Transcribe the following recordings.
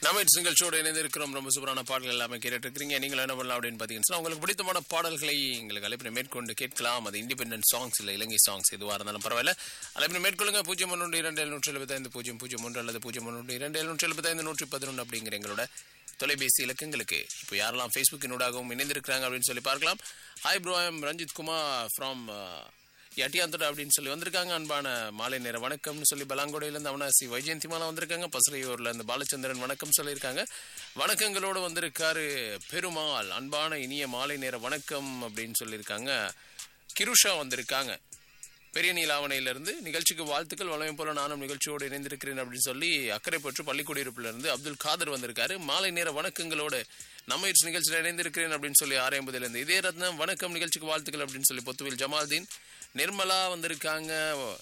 நம்ம இட்ஸ் நிகழ்ச்சியோட இணைந்திருக்கிறோம் ரொம்ப சூப்பரான பாடல்கள் எல்லாமே கேட்டுட்டு இருக்கிறீங்க நீங்கள் என்ன பண்ணலாம் அப்படின்னு பார்த்தீங்கன்னா உங்களுக்கு பிடித்தமான பாடல்களை எங்களுக்கு அழைப்பினை மேற்கொண்டு கேட்கலாம் அது இண்டிபெண்டன்ட் சாங்ஸ் இல்லை இலங்கை சாங்ஸ் எதுவாக இருந்தாலும் பரவாயில்ல அழைப்பினை மேற்கொள்ளுங்க பூஜ்ஜியம் ஒன்று இரண்டு எழுநூற்றி எழுபத்தைந்து பூஜ்ஜியம் பூஜ்ஜியம் ஒன்று அல்லது பூஜ்ஜியம் ஒன்று இரண்டு எழுநூற்றி எழுபத்தைந்து நூற்றி பதினொன்று அப்படிங்கிற எங்களோட தொலைபேசி இலக்கங்களுக்கு இப்போ யாரெல்லாம் ஃபேஸ்புக்கினூடாகவும் இணைந்திருக்கிறாங்க அப்படின்னு சொல்லி பார்க்கலாம் hi bro I'm Ranjith Kumar from Yatiyantota அப்படின்னு சொல்லி வந்திருக்காங்க அன்பான மாலை நேர வணக்கம்னு சொல்லி பலாங்கோடையிலேருந்து அவனாசி வைஜெயந்திமாலா வந்திருக்காங்க பசறையூர்ல இருந்து பாலச்சந்திரன் வணக்கம் சொல்லியிருக்காங்க வணக்கங்களோடு வந்திருக்காரு பெருமாள் அன்பான இனிய மாலை நேர வணக்கம் அப்படின்னு சொல்லியிருக்காங்க கிருஷா வந்திருக்காங்க பெரிய நீலாவணையிலிருந்து நிகழ்ச்சிக்கு வாழ்த்துக்கள் வளமை போல நானும் நிகழ்ச்சியோடு இணைந்திருக்கிறேன் அப்படின்னு சொல்லி அக்கறை பற்று பள்ளிக்குடியிருப்புல இருந்து அப்துல் காதர் வந்திருக்காரு மாலை நேர வணக்கங்களோடு நம்ம இட்ஸ் நிகழ்ச்சியில் இணைந்திருக்கிறேன் அப்படின்னு சொல்லி ஆறு ஐம்பதுல இருந்து இதே ரத்னம் வணக்கம் நிகழ்ச்சிக்கு வாழ்த்துக்கள் அப்படின்னு சொல்லி பொத்துவில் ஜமால்தீன் நிர்மலா வந்திருக்காங்க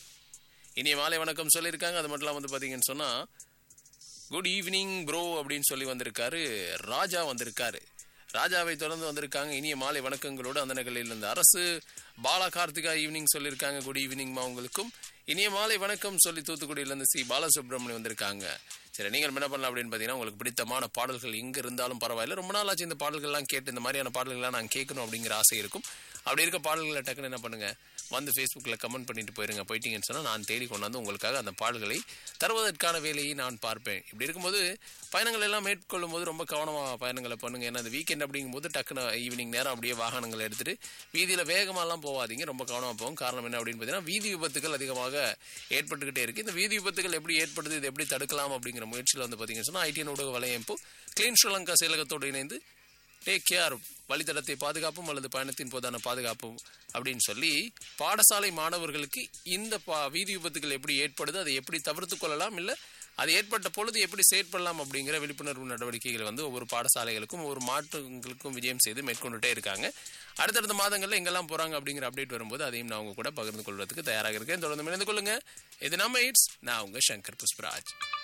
இனிய மாலை வணக்கம் சொல்லியிருக்காங்க அது மட்டும் இல்லாம வந்து பார்த்தீங்கன்னு சொன்னா குட் ஈவினிங் ப்ரோ அப்படின்னு சொல்லி வந்திருக்காரு ராஜா வந்திருக்காரு ராஜாவை தொடர்ந்து வந்திருக்காங்க இனிய மாலை வணக்கங்களோடு அந்த நிகழ்ச்சியில் இருந்து அரசு பாலா கார்த்திகா ஈவினிங் சொல்லியிருக்காங்க குட் ஈவினிங்மா உங்களுக்கும் இனிய மாலை வணக்கம் சொல்லி தூத்துக்குடியிலேருந்து சி பாலசுப்ரமணியம் வந்திருக்காங்க சரி நீங்கள் என்ன பண்ணலாம் அப்படின்னு பார்த்தீங்கன்னா உங்களுக்கு பிடித்தமான பாடல்கள் எங்கே இருந்தாலும் பரவாயில்ல ரொம்ப நாளாச்சு இந்த பாடல்கள்லாம் கேட்டு இந்த மாதிரியான பாடல்கள்லாம் நான் கேட்கணும் அப்படிங்கிற ஆசை இருக்கும் அப்படி இருக்க பாடல்களை டக்குன்னு என்ன பண்ணுங்க வந்து ஃபேஸ்புக்கில் கமெண்ட் பண்ணிட்டு போயிருங்க போயிட்டீங்கன்னு சொன்னால் நான் தேடி கொண்டாந்து உங்களுக்காக அந்த பாடல்களை தருவதற்கான வேலையை நான் பார்ப்பேன் இப்படி இருக்கும்போது பயணங்கள் எல்லாம் மேற்கொள்ளும் போது ரொம்ப கவனமாக பயணங்களை பண்ணுங்க ஏன்னா அந்த வீக்கெண்ட் அப்படிங்கும்போது டக்குன்னு ஈவினிங் நேரம் அப்படியே வாகனங்களை எடுத்துட்டு வீதியில் வேகமாலாம் போகாதீங்க ரொம்ப கவனமாக போகும் காரணம் என்ன அப்படின்னு பார்த்தீங்கன்னா வீதி விபத்துகள் அதிகமாக ஏற்பட்டுக்கிட்டே இருக்கு இந்த வீதி விபத்துகள் எப்படி ஏற்படுது இது எப்படி தடுக்கலாம் அப்படிங்கிற முயற்சியில் வந்து பார்த்தீங்கன்னு சொன்னால் ஐடிஎன் ஊடக வலையமைப்பு கிளீன் ஸ்ரீலங்கா செயலகத்தோடு இணைந்து டேக் கேர் வழித்தடத்தை பாதுகாப்பும் அல்லது பயணத்தின் போதான பாதுகாப்பும் அப்படின்னு சொல்லி பாடசாலை மாணவர்களுக்கு இந்த பா வீதி விபத்துகள் எப்படி ஏற்படுது அதை எப்படி தவிர்த்து கொள்ளலாம் இல்லை அது ஏற்பட்ட பொழுது எப்படி செயற்படலாம் அப்படிங்கிற விழிப்புணர்வு நடவடிக்கைகளை வந்து ஒவ்வொரு பாடசாலைகளுக்கும் ஒவ்வொரு மாற்றங்களுக்கும் விஜயம் செய்து மேற்கொண்டுட்டே இருக்காங்க அடுத்தடுத்த மாதங்களில் எங்கெல்லாம் போறாங்க அப்படிங்கிற அப்டேட் வரும்போது அதையும் நான் உங்க கூட பகிர்ந்து கொள்வதற்கு தயாராக இருக்கேன் தொடர்ந்து இணைந்து கொள்ளுங்க இது நம்ம இட்ஸ் நான் உங்க சங்கர் புஷ்பராஜ்